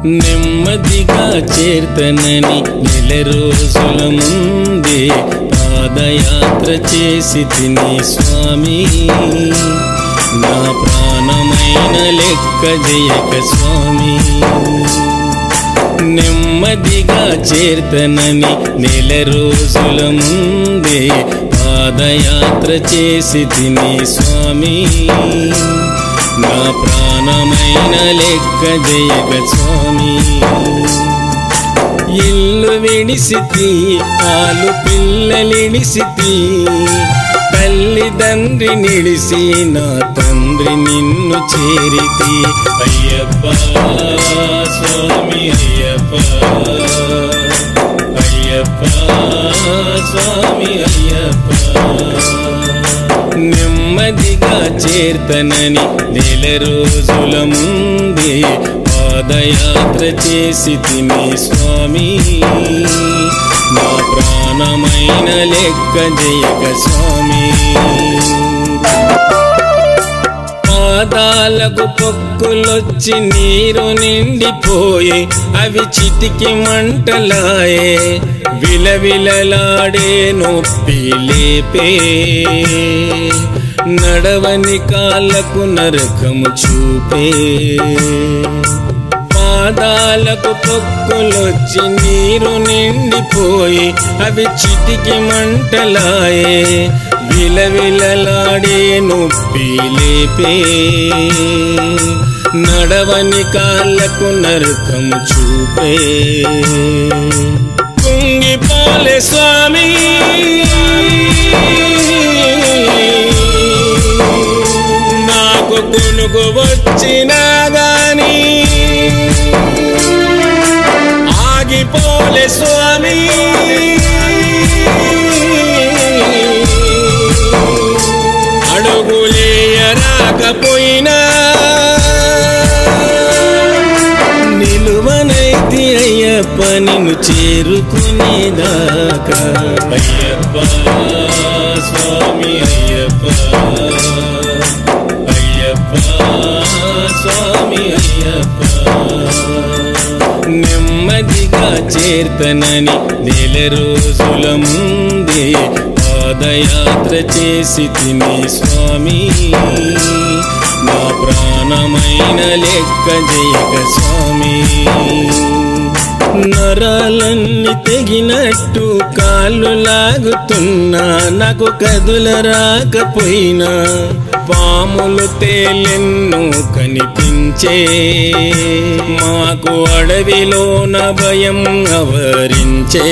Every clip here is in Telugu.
నెమ్మదిగా చేర్తనని నెల రోజుల ముందే పాదయాత్ర చేసి తిని స్వామి నా ప్రాణమైన లెక్క జయక స్వామి నెమ్మదిగా చేర్తనని నెల రోజుల ముందే పాదయాత్ర చేసి తిని స్వామి నా ప్రాణమైన లెక్క జయగ స్వామి ఇల్లు విడిసితి ఆలు పిల్లలిడిసితి తల్లిదండ్రి నిడిసి నా తండ్రి నిన్ను చేరితి అయ్యప్ప స్వామి అయ్యప్ప అయ్యప్ప స్వామి అయ్యప్ప నెమ్మదిగా చేర్తనని నెల రోజుల ముందే పాదయాత్ర చేసి తిని స్వామి నా ప్రాణమైన లెక్క జయక స్వామి పాదాలకు పొక్కులొచ్చి నీరు నిండిపోయి అవి చిటికి మంటలాయే విలవిలలాడే నొప్పి లేపే నడవని కాళ్ళకు నరకము చూపే పాదాలకు పొక్కులొచ్చి నీరు నిండిపోయి అవి చిటికి మంటలాయే విలవిలలాడే నొప్పి లేపే నడవని కాళ్ళకు నరకం చూపే కుంగిపోలే స్వామి నాకు కొనుగు వచ్చినా గాని ఆగిపోలే స్వామి అడుగులేయరాకపోయినా నిలువనైతి అయ్యప్ప నిన్ను చేరుకునేదాకా అయ్యప్ప స్వామి అయ్యప్ప అయ్యప్ప స్వామి అయ్యప్ప నెమ్మదిగా చేర్తనని నెల రోజుల ముందే పాదయాత్ర చేసి తిని స్వామి నా ప్రాణమైన లెక్క జయక స్వామి నరాలన్నీ తెగినట్టు కాళ్ళు లాగుతున్నా నాకు కదుల రాకపోయినా పాములు తేలెన్నో కనిపించే మాకు అడవిలోన భయం అవరించే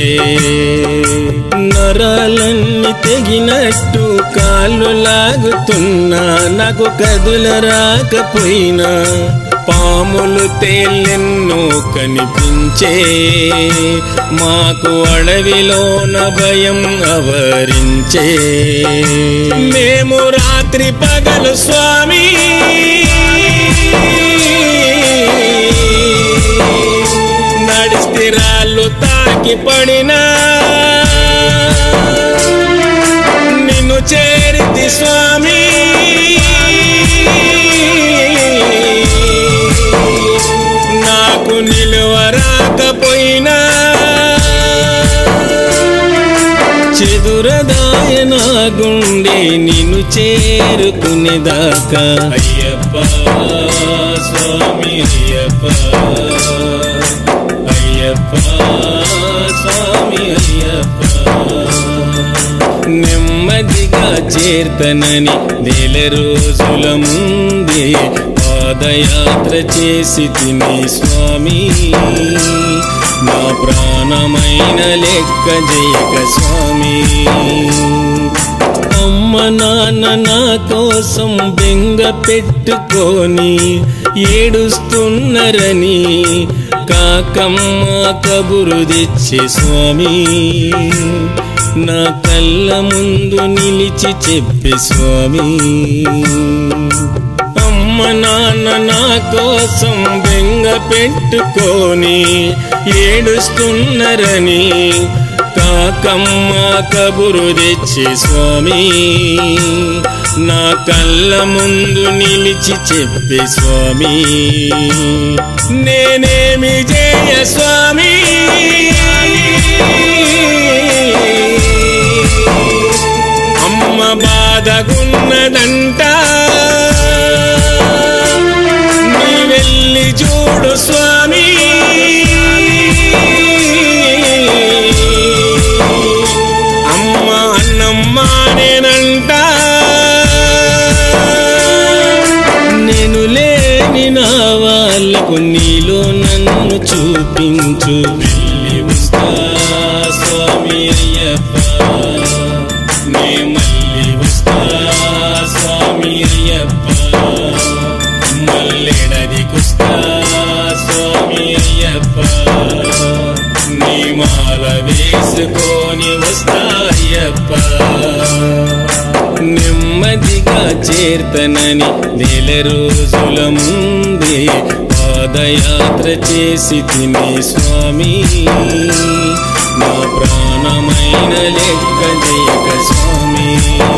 నరాలన్నీ తెగినట్టు కాళ్ళు లాగుతున్నా నాకు కదుల రాకపోయినా పాములు తేలెన్నో కనిపించే మాకు అడవిలోన భయం అవరించే మేము రాత్రి పగలు స్వామి నడిస్తే రాళ్ళు తాకి పడినా నిన్ను చేరితి స్వామి నాకు నిలువ రాకపోయినా చెదురదాయ నా గుండె నిన్ను చేరుకునేదాకా అయ్యప్ప స్వామి అయ్యప్ప అయ్యప్ప స్వామి అయ్యప్ప నెమ్మదిగా చేర్తనని నెల రోజుల ముందే పాదయాత్ర చేసి తిని స్వామి నా ప్రాణమైన లెక్క జయక స్వామి అమ్మ నాన్న నా కోసం బెంగ పెట్టుకొని ఏడుస్తున్నరని కాకమ్మ కబురు తెచ్చే స్వామి నా కళ్ళ ముందు నిలిచి చెప్పే స్వామి అమ్మ నాన్న నా కోసం బెంగ పెట్టుకొని ఏడుస్తున్నరని కాకమ్మ కబురు తెచ్చి స్వామి నా కళ్ళ ముందు నిలిచి చెప్పే స్వామి నేనేమి జయ స్వామి అమ్మ బాధగున్నదంట నీ వెళ్ళి చూడు స్వామి అమ్మ అన్నమ్మానేనంట నేను లేని నా వాళ్ళకు నీలో నన్ను చూపించు వెళ్ళి వస్తా స్వామి అయ్యప్ప నే మళ్ళీ వస్తా స్వామి అయ్యప్ప మల్లెడదికొస్తా స్వామి అయ్యప్ప నీ మాల వేసుకొని వస్తా అయ్యప్ప నెమ్మదిగా చేర్తనని నెల రోజుల ముందే పాదయాత్ర చేసి తినే స్వామి నా ప్రాణమైన లెక్క జయక స్వామి